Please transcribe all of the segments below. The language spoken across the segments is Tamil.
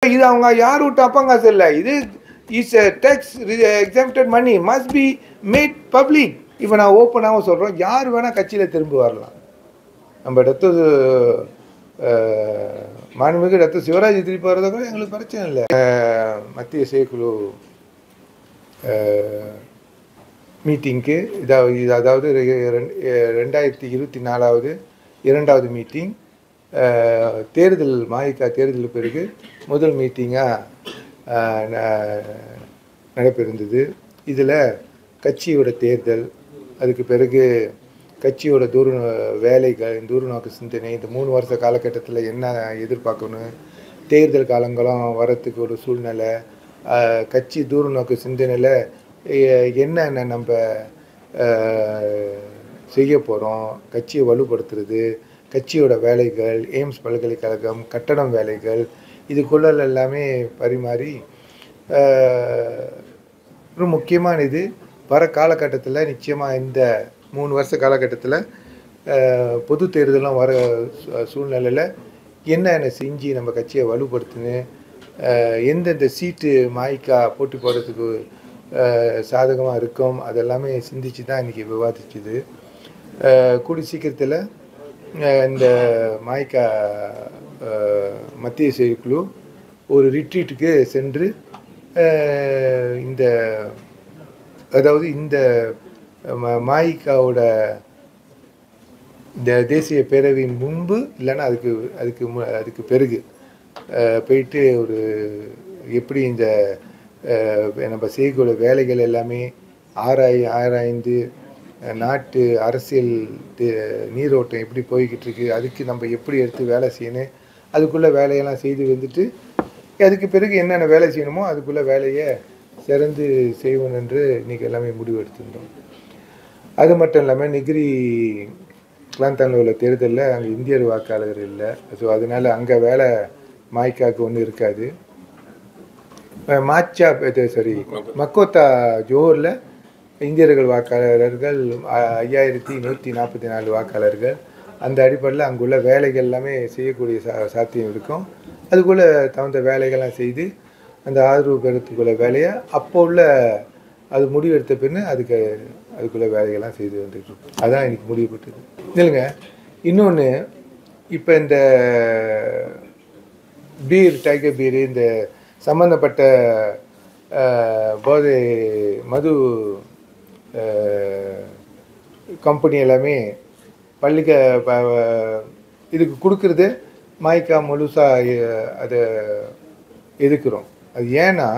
இது அவங்க யார் விட்டு அப்பங்காசு இல்லை இது is tax exempted money must be made public இப்போ நான் ஓப்பனாகவும் சொல்கிறோம் யார் வேணால் கட்சியில் திரும்பி வரலாம் நம்ம டத்து அஹ், மாண்புமிகு டத்து சிவராஜ் திருப்பி வர்றதை கூட எங்களுக்கு பிரச்சனை இல்லை அஹ், மத்திய செயற்குழு மீட்டிங்க்கு இதாவது இது அதாவது ரெ- ரெண்- அஹ், ரெண்டாயிரத்தி இருபத்தி நாலாவது இரண்டாவது மீட்டிங் தேர்தல் மாயிக்கா தேர்தல் பிறகு முதல் மீட்டிங்காக நடைபெறுந்தது இதில் கட்சியோட தேர்தல் அதுக்கு பிறகு கட்சியோட தூர வேலைகள் தூர நோக்கு சிந்தனை இந்த மூணு வருஷ காலகட்டத்தில் என்ன எதிர்பார்க்கணும் தேர்தல் காலங்களும் வரத்துக்கு ஒரு சூழ்நிலை ஆஹ், கட்சி தூர நோக்கு சிந்தனையில் என்னென்ன நம்ம ஆஹ், செய்ய போகிறோம் கட்சியை வலுப்படுத்துறது கட்சியோட வேலைகள் எய்ம்ஸ் பல்கலைக்கழகம் கட்டடம் வேலைகள் இதுக்குள்ள எல்லாமே பரிமாறி ஆஹ், ஒரு முக்கியமான இது வர காலகட்டத்தில் நிச்சயமாக இந்த மூணு வருஷ காலகட்டத்தில் பொது தேர்தலும் வர சூ- சூழ்நிலையில் என்னென்ன செஞ்சு நம்ம கட்சியை வலுப்படுத்துன்னு அஹ், எந்தெந்த சீட்டு மாய்க்கா போட்டி போடுறதுக்கு சாதகமாக இருக்கும் அதெல்லாமே சிந்திச்சு தான் இன்றைக்கி விவாதிச்சுது அஹ், கூடி சீக்கிரத்தில் இந்த மாய்க்கா அஹ், மத்திய செயற்குழு ஒரு ரிட்ரீட்டுக்கு சென்று அஹ், இந்த அதாவது இந்த ம- மாயிக்காவோட இந்த தேசிய பேரவையின் முன்பு இல்லைன்னா அதுக்கு அதுக்கு மு- அதுக்கு பிறகு அஹ், போயிட்டு ஒரு எப்படி இந்த அஹ், நம்ம செய்யக்கூடிய வேலைகள் எல்லாமே ஆராய் ஆராய்ந்து அஹ், நாட்டு அரசியல் தே- நீரோட்டம் எப்படி போய்கிட்டு இருக்கு அதுக்கு நம்ம எப்படி எடுத்து வேலை செய்யணும் அதுக்குள்ளே வேலையெல்லாம் செய்து வந்துட்டு அதுக்கு பிறகு என்னென்ன வேலை செய்யணுமோ அதுக்குள்ளே வேலையை சிறந்து செய்வோம் என்று இன்றைக்கி எல்லாமே முடிவு எடுத்திருந்தோம் அது மட்டும் இல்லாமல் நெகிரி கிளாந்தானில் உள்ள தேர்தலில் அங்கே இந்தியர் வாக்காளர் இல்லை ஸோ அதனால் அங்கே வேலை மாய்க்காக்கு ஒன்றும் இருக்காது அஹ் மாச்சா இது சரி மக்கோத்தா ஜோஹரில் இந்தியர்கள் வாக்காளர்கள் அ- ஐயாயிரத்தி நூற்றி நாற்பத்தி நாலு வாக்காளர்கள் அந்த அடிப்படையில் அங்குள்ள வேலைகள் எல்லாமே செய்யக்கூடிய சா சாத்தியம் இருக்கும் அதுக்குள்ளே தகுந்த வேலைகள்லாம் செய்து அந்த ஆதரவு பெறத்துக்குள்ள வேலையை அப்போ உள்ள அது முடிவு எடுத்த பின்னு அதுக்கு அதுக்குள்ள வேலைகள்லாம் செய்து வந்துட்டு இருக்கோம் அதான் இன்னைக்கு முடிவு பெற்றது இல்லைங்க இன்னொன்று இப்போ இந்த பீர் டைகர் பீர் இந்த சம்மந்தப்பட்ட அஹ், போதை மது கம்பெனி எல்லாமே பள்ளிக்க ப- இதுக்கு கொடுக்கறது மாய்க்கா முழுசா அஹ், அதை எதுக்குறோம் அது ஏன்னா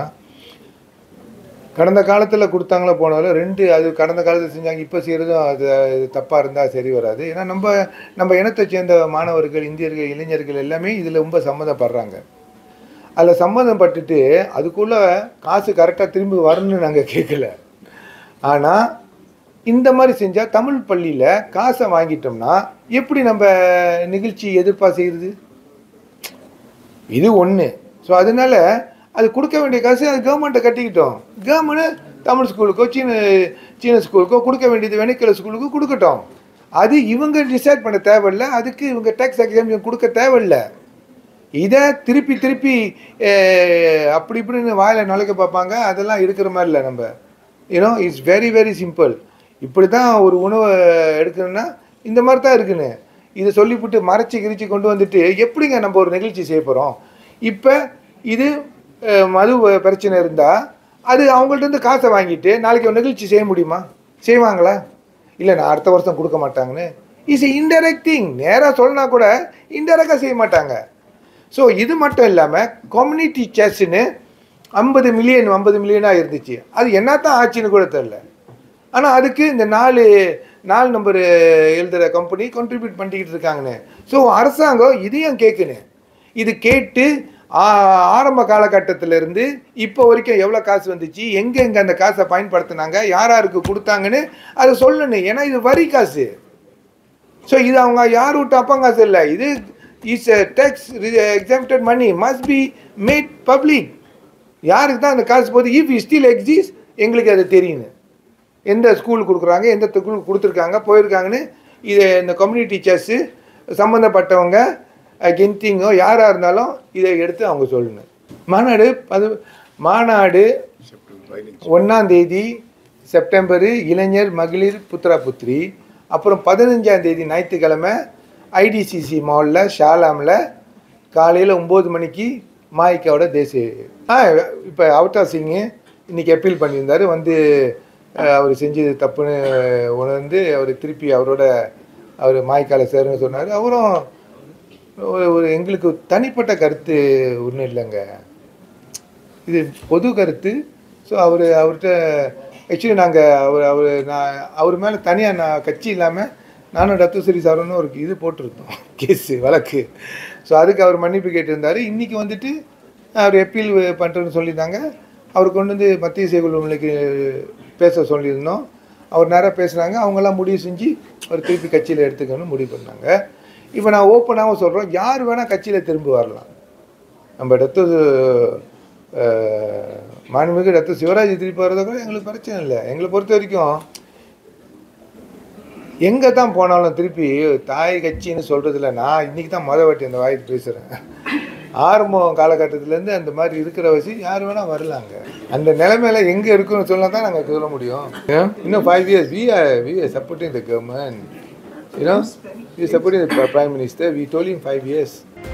கடந்த காலத்தில் கொடுத்தாங்களோ போனாலும் ரெண்டு அது கடந்த காலத்தில் செஞ்சாங்க இப்போ செய்கிறதும் அது அது தப்பாக இருந்தால் சரி வராது ஏன்னா நம்ம நம்ம இனத்தை சேர்ந்த மாணவர்கள் இந்தியர்கள் இளைஞர்கள் எல்லாமே இதில் ரொம்ப சம்மந்தப்படுறாங்க அதில் சம்மந்தப்பட்டுட்டு அதுக்குள்ளே காசு கரெக்டாக திரும்பி வரணும்னு நாங்கள் கேட்கல ஆனால் இந்த மாதிரி செஞ்சால் தமிழ் பள்ளியில் காசை வாங்கிட்டோம்னா எப்படி நம்ம நிகழ்ச்சி எதிர்ப்பாக செய்கிறது இது ஒன்று ஸோ அதனால அது கொடுக்க வேண்டிய காசு அது கவர்மெண்ட்டை கட்டிக்கிட்டோம் கவர்மெண்ட் தமிழ் ஸ்கூலுக்கோ சீன சீன ஸ்கூலுக்கோ கொடுக்க வேண்டியது வெனிக்கல ஸ்கூலுக்கு கொடுக்கட்டும் அது இவங்க டிசைட் பண்ண தேவையில்ல அதுக்கு இவங்க டேக்ஸ் எக்ஸாமிஷன் கொடுக்க தேவையில்ல இதை திருப்பி திருப்பி அஹ், அப்படி இப்படின்னு வாயில நுழைக்க பார்ப்பாங்க அதெல்லாம் இருக்கிற மாதிரி இல்லை நம்ம you know it's very very simple இப்படி தான் ஒரு உணவை எடுக்கணும்னா இந்த மாதிரி தான் இருக்குன்னு இதை சொல்லிவிட்டு மறைச்சி கிரிச்சு கொண்டு வந்துட்டு எப்படிங்க நம்ம ஒரு நிகழ்ச்சி செய்ய போகிறோம் இப்போ இது அஹ், மது பிரச்சனை இருந்தால் அது அவங்கள்ட்ட இருந்து காசை வாங்கிட்டு நாளைக்கு ஒரு நிகழ்ச்சி செய்ய முடியுமா செய்வாங்களா இல்லை நான் அடுத்த வருஷம் கொடுக்க மாட்டாங்கன்னு இஸ் இன்டெரக்ட் திங் நேராக சொல்லனா கூட இன்டெரக்டாக செய்ய மாட்டாங்க ஸோ இது மட்டும் இல்லாமல் கம்யூனிட்டி செஸ்ன்னு ஐம்பது மில்லியன் ஐம்பது மில்லியனாக இருந்துச்சு அது என்னத்தான் ஆச்சுன்னு கூட தெரில ஆனால் அதுக்கு இந்த நாலு நாலு நம்பர் எழுதுகிற கம்பெனி கான்ட்ரிபியூட் பண்ணிக்கிட்டு இருக்காங்கன்னு ஸோ அரசாங்கம் இதையும் கேட்கணும் இது கேட்டு ஆ- ஆரம்ப காலகட்டத்திலேருந்து இப்போ வரைக்கும் எவ்வளோ காசு வந்துச்சு எங்கே எங்கே அந்த காசை பயன்படுத்தினாங்க யார் யாருக்கு கொடுத்தாங்கன்னு அதை சொல்லணும் ஏன்னா இது வரி காசு ஸோ இது அவங்க யார் விட்டு அப்பங்காசு இல்லை இது is tax exempted money must be made public யாருக்கு தான் அந்த காசு போகுது இஃப் ஸ்டில் எக்ஸிஸ்ட் எங்களுக்கு அது தெரியணும் எந்த ஸ்கூல் கொடுக்குறாங்க எந்த ஸ்கூல் கொடுத்துருக்காங்க போயிருக்காங்கன்னு இது இந்த கம்யூனிட்டி டீச்சர்ஸு சம்மந்தப்பட்டவங்க கென்த்திங்கோ யாராக இருந்தாலும் இதை எடுத்து அவங்க சொல்லணும் மாநாடு அது மாநாடு ஒன்றாம் தேதி செப்டம்பர் இளைஞர் மகளிர் புத்ரா புத்ரி அப்புறம் பதினஞ்சாம் தேதி ஞாயிற்றுக்கிழமை ஐடிசிசி மாலில் ஷாலாமில் காலையில் ஒம்பது மணிக்கு மாய்க்காவோட தேசிய ஆ இப்போ அவதா சிங்கு இன்னைக்கு அப்பீல் பண்ணியிருந்தார் வந்து அஹ், அவர் செஞ்சது தப்புன்னு உணர்ந்து அவர் திருப்பி அவரோட அவர் மாய்க்கால சேருன்னு சொன்னார் அவரும் ஒரு ஒரு எங்களுக்கு தனிப்பட்ட கருத்து ஒன்றும் இல்லைங்க இது பொது கருத்து ஸோ அவர் அவர்கிட்ட ஆக்சுவலி நாங்கள் அவர் அவர் நான் அவர் மேலே தனியாக நான் கட்சி இல்லாமல் நானும் ரத்தஸ்ரீ சாருன்னு ஒரு இது போட்டிருந்தோம் கேஸு வழக்கு ஸோ அதுக்கு அவர் மன்னிப்பு கேட்டிருந்தார் இன்றைக்கி வந்துட்டு அவர் எப்பீல் பண்ணுறேன்னு சொல்லியிருந்தாங்க அவர் கொண்டு வந்து மத்திய செய்குழுமலைக்கு பேச சொல்லியிருந்தோம் அவர் நேராக பேசுனாங்க அவங்கெல்லாம் முடிவு செஞ்சு அவர் திருப்பி கட்சியில் எடுத்துக்கணும்னு முடிவு பண்ணாங்க இப்போ நான் ஓப்பனாகவும் சொல்கிறோம் யார் வேணால் கட்சியில் திரும்பி வரலாம் நம்ம டத்து அஹ், மாண்புமிகு டத்து சிவராஜ் திருப்பி வர்றதை கூட எங்களுக்கு பிரச்சனை இல்லை எங்களை பொறுத்த வரைக்கும் எங்கே தான் போனாலும் திருப்பி தாய் கட்சின்னு சொல்கிறதில்ல நான் இன்றைக்கி தான் மொதல் வாட்டி அந்த வாய்ப்பு பேசுகிறேன் ஆரம்பம் காலகட்டத்திலேருந்து அந்த மாதிரி இருக்கிற வச்சு யார் வேணால் வரலாங்க அந்த நிலைமையில எங்கே இருக்குன்னு சொன்னா தான் நாங்கள் சொல்ல முடியும் இன்னும் five years we are we are supporting the government you know we supporting the prime minister we told in five years